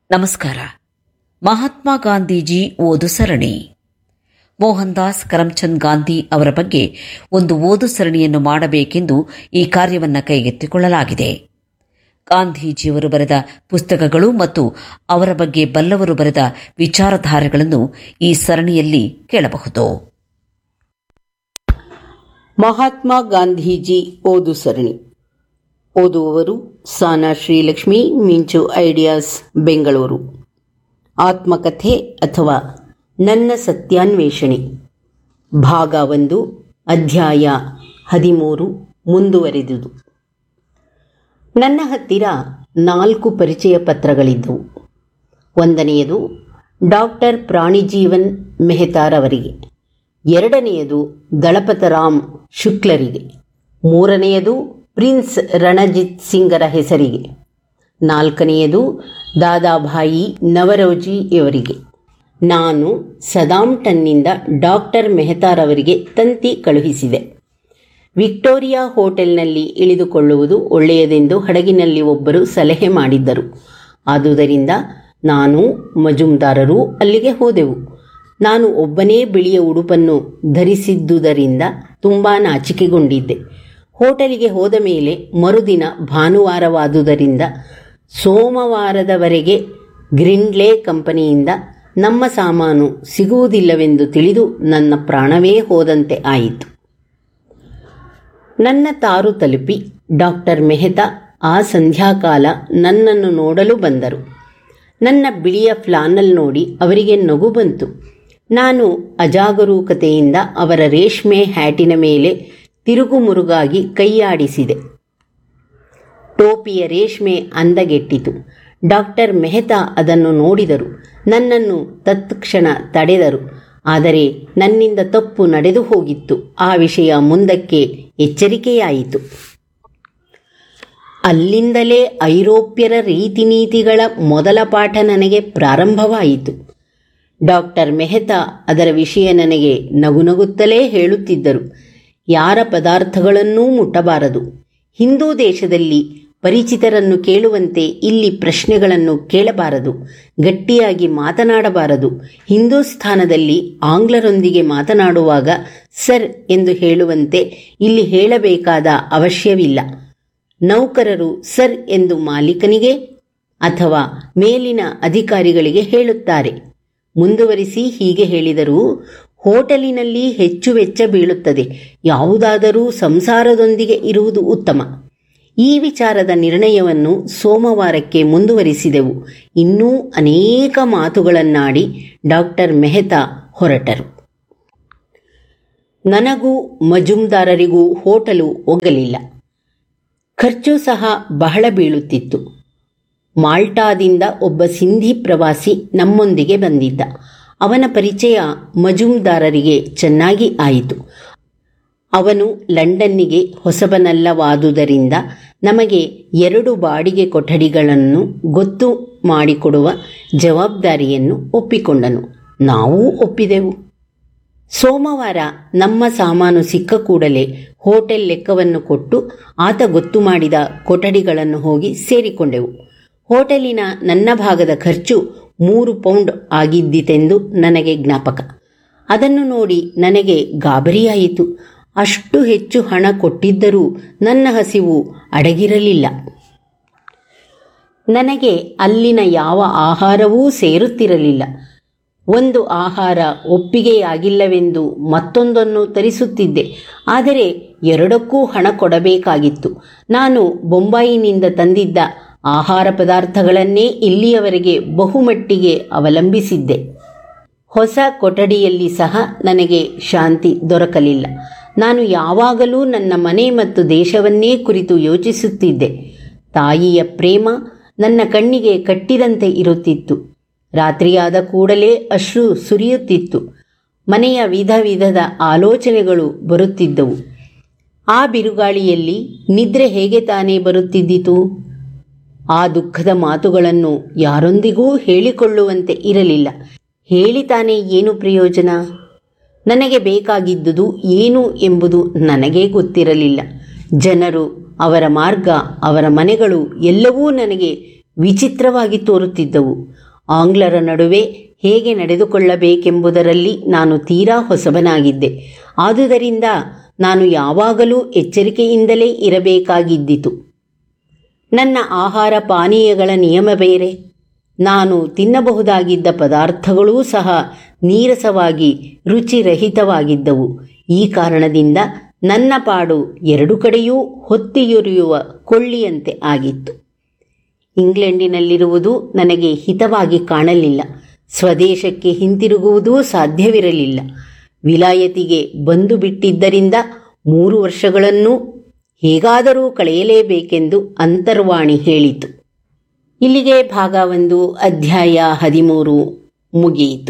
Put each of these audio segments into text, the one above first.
ನಮಸ್ಕಾರ ಮಹಾತ್ಮ ಗಾಂಧೀಜಿ ಓದು ಸರಣಿ ಮೋಹನ್ ದಾಸ್ ಕರಮ್ಚಂದ್ ಗಾಂಧಿ ಅವರ ಬಗ್ಗೆ ಒಂದು ಓದು ಸರಣಿಯನ್ನು ಮಾಡಬೇಕೆಂದು ಈ ಕಾರ್ಯವನ್ನು ಕೈಗೆತ್ತಿಕೊಳ್ಳಲಾಗಿದೆ ಗಾಂಧೀಜಿಯವರು ಬರೆದ ಪುಸ್ತಕಗಳು ಮತ್ತು ಅವರ ಬಗ್ಗೆ ಬಲ್ಲವರು ಬರೆದ ವಿಚಾರಧಾರೆಗಳನ್ನು ಈ ಸರಣಿಯಲ್ಲಿ ಕೇಳಬಹುದು ಮಹಾತ್ಮ ಗಾಂಧೀಜಿ ಓದು ಸರಣಿ ಓದುವವರು ಸಾನಾ ಶ್ರೀಲಕ್ಷ್ಮಿ ಮಿಂಚು ಐಡಿಯಾಸ್ ಬೆಂಗಳೂರು ಆತ್ಮಕಥೆ ಅಥವಾ ನನ್ನ ಸತ್ಯಾನ್ವೇಷಣೆ ಭಾಗ ಒಂದು ಅಧ್ಯಾಯ ಹದಿಮೂರು ಮುಂದುವರೆದುದು ನನ್ನ ಹತ್ತಿರ ನಾಲ್ಕು ಪರಿಚಯ ಪತ್ರಗಳಿದ್ದವು ಒಂದನೆಯದು ಡಾಕ್ಟರ್ ಪ್ರಾಣಿಜೀವನ್ ಮೆಹತಾರವರಿಗೆ ಎರಡನೆಯದು ದಳಪತರಾಮ್ ಶುಕ್ಲರಿಗೆ ಮೂರನೆಯದು ಪ್ರಿನ್ಸ್ ರಣಜಿತ್ ಸಿಂಗರ ಹೆಸರಿಗೆ ನಾಲ್ಕನೆಯದು ದಾದಾಭಾಯಿ ನವರೋಜಿಯವರಿಗೆ ನಾನು ಸದಾಂಟನ್ನಿಂದ ಡಾಕ್ಟರ್ ಮೆಹತಾರವರಿಗೆ ತಂತಿ ಕಳುಹಿಸಿದೆ ವಿಕ್ಟೋರಿಯಾ ಹೋಟೆಲ್ನಲ್ಲಿ ಇಳಿದುಕೊಳ್ಳುವುದು ಒಳ್ಳೆಯದೆಂದು ಹಡಗಿನಲ್ಲಿ ಒಬ್ಬರು ಸಲಹೆ ಮಾಡಿದ್ದರು ಆದುದರಿಂದ ನಾನು ಮಜುಮ್ದಾರರು ಅಲ್ಲಿಗೆ ಹೋದೆವು ನಾನು ಒಬ್ಬನೇ ಬಿಳಿಯ ಉಡುಪನ್ನು ಧರಿಸಿದ್ದುದರಿಂದ ತುಂಬ ನಾಚಿಕೆಗೊಂಡಿದ್ದೆ ಹೋಟೆಲಿಗೆ ಹೋದ ಮೇಲೆ ಮರುದಿನ ಭಾನುವಾರವಾದುದರಿಂದ ಸೋಮವಾರದವರೆಗೆ ಗ್ರಿನ್ಲೆ ಕಂಪನಿಯಿಂದ ನಮ್ಮ ಸಾಮಾನು ಸಿಗುವುದಿಲ್ಲವೆಂದು ತಿಳಿದು ನನ್ನ ಪ್ರಾಣವೇ ಹೋದಂತೆ ಆಯಿತು ನನ್ನ ತಾರು ತಲುಪಿ ಡಾಕ್ಟರ್ ಮೆಹ್ತಾ ಆ ಸಂಧ್ಯಾಕಾಲ ನನ್ನನ್ನು ನೋಡಲು ಬಂದರು ನನ್ನ ಬಿಳಿಯ ಫ್ಲಾನಲ್ ನೋಡಿ ಅವರಿಗೆ ನಗು ಬಂತು ನಾನು ಅಜಾಗರೂಕತೆಯಿಂದ ಅವರ ರೇಷ್ಮೆ ಹ್ಯಾಟಿನ ಮೇಲೆ ತಿರುಗುಮುರುಗಾಗಿ ಕೈಯಾಡಿಸಿದೆ ಟೋಪಿಯ ರೇಷ್ಮೆ ಅಂದಗೆಟ್ಟಿತು ಡಾಕ್ಟರ್ ಮೆಹ್ತಾ ಅದನ್ನು ನೋಡಿದರು ನನ್ನನ್ನು ತತ್ಕ್ಷಣ ತಡೆದರು ಆದರೆ ನನ್ನಿಂದ ತಪ್ಪು ನಡೆದು ಹೋಗಿತ್ತು ಆ ವಿಷಯ ಮುಂದಕ್ಕೆ ಎಚ್ಚರಿಕೆಯಾಯಿತು ಅಲ್ಲಿಂದಲೇ ಐರೋಪ್ಯರ ರೀತಿನೀತಿಗಳ ಮೊದಲ ಪಾಠ ನನಗೆ ಪ್ರಾರಂಭವಾಯಿತು ಡಾಕ್ಟರ್ ಮೆಹ್ತಾ ಅದರ ವಿಷಯ ನನಗೆ ನಗುನಗುತ್ತಲೇ ಹೇಳುತ್ತಿದ್ದರು ಯಾರ ಪದಾರ್ಥಗಳನ್ನೂ ಮುಟ್ಟಬಾರದು ಹಿಂದೂ ದೇಶದಲ್ಲಿ ಪರಿಚಿತರನ್ನು ಕೇಳುವಂತೆ ಇಲ್ಲಿ ಪ್ರಶ್ನೆಗಳನ್ನು ಕೇಳಬಾರದು ಗಟ್ಟಿಯಾಗಿ ಮಾತನಾಡಬಾರದು ಹಿಂದೂಸ್ಥಾನದಲ್ಲಿ ಆಂಗ್ಲರೊಂದಿಗೆ ಮಾತನಾಡುವಾಗ ಸರ್ ಎಂದು ಹೇಳುವಂತೆ ಇಲ್ಲಿ ಹೇಳಬೇಕಾದ ಅವಶ್ಯವಿಲ್ಲ ನೌಕರರು ಸರ್ ಎಂದು ಮಾಲೀಕನಿಗೆ ಅಥವಾ ಮೇಲಿನ ಅಧಿಕಾರಿಗಳಿಗೆ ಹೇಳುತ್ತಾರೆ ಮುಂದುವರಿಸಿ ಹೀಗೆ ಹೇಳಿದರು ಹೋಟೆಲಿನಲ್ಲಿ ಹೆಚ್ಚು ವೆಚ್ಚ ಬೀಳುತ್ತದೆ ಯಾವುದಾದರೂ ಸಂಸಾರದೊಂದಿಗೆ ಇರುವುದು ಉತ್ತಮ ಈ ವಿಚಾರದ ನಿರ್ಣಯವನ್ನು ಸೋಮವಾರಕ್ಕೆ ಮುಂದುವರಿಸಿದೆವು ಇನ್ನೂ ಅನೇಕ ಮಾತುಗಳನ್ನಾಡಿ ಡಾಕ್ಟರ್ ಮೆಹ್ತಾ ಹೊರಟರು ನನಗೂ ಮಜುಮ್ದಾರರಿಗೂ ಹೋಟೆಲು ಒಗ್ಗಲಿಲ್ಲ ಖರ್ಚು ಸಹ ಬಹಳ ಬೀಳುತ್ತಿತ್ತು ಮಾಲ್ಟಾದಿಂದ ಒಬ್ಬ ಸಿಂಧಿ ಪ್ರವಾಸಿ ನಮ್ಮೊಂದಿಗೆ ಬಂದಿದ್ದ ಅವನ ಪರಿಚಯ ಮಜುಮ್ದಾರರಿಗೆ ಚೆನ್ನಾಗಿ ಆಯಿತು ಅವನು ಲಂಡನ್ನಿಗೆ ಹೊಸಬನಲ್ಲವಾದುದರಿಂದ ನಮಗೆ ಎರಡು ಬಾಡಿಗೆ ಕೊಠಡಿಗಳನ್ನು ಗೊತ್ತು ಮಾಡಿಕೊಡುವ ಜವಾಬ್ದಾರಿಯನ್ನು ಒಪ್ಪಿಕೊಂಡನು ನಾವೂ ಒಪ್ಪಿದೆವು ಸೋಮವಾರ ನಮ್ಮ ಸಾಮಾನು ಸಿಕ್ಕ ಕೂಡಲೇ ಹೋಟೆಲ್ ಲೆಕ್ಕವನ್ನು ಕೊಟ್ಟು ಆತ ಗೊತ್ತು ಮಾಡಿದ ಕೊಠಡಿಗಳನ್ನು ಹೋಗಿ ಸೇರಿಕೊಂಡೆವು ಹೋಟೆಲಿನ ನನ್ನ ಭಾಗದ ಖರ್ಚು ಮೂರು ಪೌಂಡ್ ಆಗಿದ್ದಿತೆಂದು ನನಗೆ ಜ್ಞಾಪಕ ಅದನ್ನು ನೋಡಿ ನನಗೆ ಗಾಬರಿಯಾಯಿತು ಅಷ್ಟು ಹೆಚ್ಚು ಹಣ ಕೊಟ್ಟಿದ್ದರೂ ನನ್ನ ಹಸಿವು ಅಡಗಿರಲಿಲ್ಲ ನನಗೆ ಅಲ್ಲಿನ ಯಾವ ಆಹಾರವೂ ಸೇರುತ್ತಿರಲಿಲ್ಲ ಒಂದು ಆಹಾರ ಒಪ್ಪಿಗೆಯಾಗಿಲ್ಲವೆಂದು ಮತ್ತೊಂದನ್ನು ತರಿಸುತ್ತಿದ್ದೆ ಆದರೆ ಎರಡಕ್ಕೂ ಹಣ ಕೊಡಬೇಕಾಗಿತ್ತು ನಾನು ಬೊಂಬಾಯಿನಿಂದ ತಂದಿದ್ದ ಆಹಾರ ಪದಾರ್ಥಗಳನ್ನೇ ಇಲ್ಲಿಯವರೆಗೆ ಬಹುಮಟ್ಟಿಗೆ ಅವಲಂಬಿಸಿದ್ದೆ ಹೊಸ ಕೊಠಡಿಯಲ್ಲಿ ಸಹ ನನಗೆ ಶಾಂತಿ ದೊರಕಲಿಲ್ಲ ನಾನು ಯಾವಾಗಲೂ ನನ್ನ ಮನೆ ಮತ್ತು ದೇಶವನ್ನೇ ಕುರಿತು ಯೋಚಿಸುತ್ತಿದ್ದೆ ತಾಯಿಯ ಪ್ರೇಮ ನನ್ನ ಕಣ್ಣಿಗೆ ಕಟ್ಟಿದಂತೆ ಇರುತ್ತಿತ್ತು ರಾತ್ರಿಯಾದ ಕೂಡಲೇ ಅಶ್ರು ಸುರಿಯುತ್ತಿತ್ತು ಮನೆಯ ವಿಧ ವಿಧದ ಆಲೋಚನೆಗಳು ಬರುತ್ತಿದ್ದವು ಆ ಬಿರುಗಾಳಿಯಲ್ಲಿ ನಿದ್ರೆ ಹೇಗೆ ತಾನೇ ಬರುತ್ತಿದ್ದಿತು ಆ ದುಃಖದ ಮಾತುಗಳನ್ನು ಯಾರೊಂದಿಗೂ ಹೇಳಿಕೊಳ್ಳುವಂತೆ ಇರಲಿಲ್ಲ ಹೇಳಿ ತಾನೇ ಏನು ಪ್ರಯೋಜನ ನನಗೆ ಬೇಕಾಗಿದ್ದುದು ಏನು ಎಂಬುದು ನನಗೇ ಗೊತ್ತಿರಲಿಲ್ಲ ಜನರು ಅವರ ಮಾರ್ಗ ಅವರ ಮನೆಗಳು ಎಲ್ಲವೂ ನನಗೆ ವಿಚಿತ್ರವಾಗಿ ತೋರುತ್ತಿದ್ದವು ಆಂಗ್ಲರ ನಡುವೆ ಹೇಗೆ ನಡೆದುಕೊಳ್ಳಬೇಕೆಂಬುದರಲ್ಲಿ ನಾನು ತೀರಾ ಹೊಸಬನಾಗಿದ್ದೆ ಆದುದರಿಂದ ನಾನು ಯಾವಾಗಲೂ ಎಚ್ಚರಿಕೆಯಿಂದಲೇ ಇರಬೇಕಾಗಿದ್ದಿತು ನನ್ನ ಆಹಾರ ಪಾನೀಯಗಳ ನಿಯಮ ಬೇರೆ ನಾನು ತಿನ್ನಬಹುದಾಗಿದ್ದ ಪದಾರ್ಥಗಳೂ ಸಹ ನೀರಸವಾಗಿ ರುಚಿರಹಿತವಾಗಿದ್ದವು ಈ ಕಾರಣದಿಂದ ನನ್ನ ಪಾಡು ಎರಡು ಕಡೆಯೂ ಹೊತ್ತಿಯುರಿಯುವ ಕೊಳ್ಳಿಯಂತೆ ಆಗಿತ್ತು ಇಂಗ್ಲೆಂಡಿನಲ್ಲಿರುವುದು ನನಗೆ ಹಿತವಾಗಿ ಕಾಣಲಿಲ್ಲ ಸ್ವದೇಶಕ್ಕೆ ಹಿಂತಿರುಗುವುದೂ ಸಾಧ್ಯವಿರಲಿಲ್ಲ ವಿಲಾಯತಿಗೆ ಬಂದು ಬಿಟ್ಟಿದ್ದರಿಂದ ಮೂರು ವರ್ಷಗಳನ್ನೂ ಹೇಗಾದರೂ ಕಳೆಯಲೇಬೇಕೆಂದು ಅಂತರ್ವಾಣಿ ಹೇಳಿತು ಇಲ್ಲಿಗೆ ಭಾಗ ಒಂದು ಅಧ್ಯಾಯ ಹದಿಮೂರು ಮುಗಿಯಿತು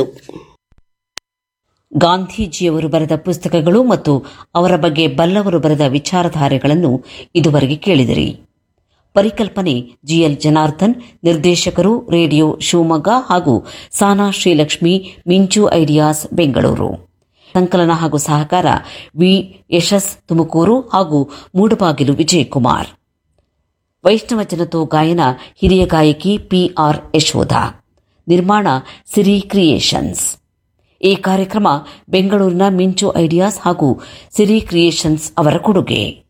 ಗಾಂಧೀಜಿಯವರು ಬರೆದ ಪುಸ್ತಕಗಳು ಮತ್ತು ಅವರ ಬಗ್ಗೆ ಬಲ್ಲವರು ಬರೆದ ವಿಚಾರಧಾರೆಗಳನ್ನು ಇದುವರೆಗೆ ಕೇಳಿದಿರಿ ಪರಿಕಲ್ಪನೆ ಜಿಎಲ್ ಜನಾರ್ದನ್ ನಿರ್ದೇಶಕರು ರೇಡಿಯೋ ಶಿವಮೊಗ್ಗ ಹಾಗೂ ಸಾನಾ ಶ್ರೀಲಕ್ಷ್ಮಿ ಮಿಂಚು ಐಡಿಯಾಸ್ ಬೆಂಗಳೂರು ಸಂಕಲನ ಹಾಗೂ ಸಹಕಾರ ವಿ ಯಶಸ್ ತುಮಕೂರು ಹಾಗೂ ಮೂಡಬಾಗಿಲು ವಿಜಯಕುಮಾರ್ ವೈಷ್ಣವ ಜನತೋ ಗಾಯನ ಹಿರಿಯ ಗಾಯಕಿ ಪಿಆರ್ ಯಶೋಧ ನಿರ್ಮಾಣ ಸಿರಿ ಕ್ರಿಯೇಷನ್ಸ್ ಈ ಕಾರ್ಯಕ್ರಮ ಬೆಂಗಳೂರಿನ ಮಿಂಚು ಐಡಿಯಾಸ್ ಹಾಗೂ ಸಿರಿ ಕ್ರಿಯೇಷನ್ಸ್ ಅವರ ಕೊಡುಗೆ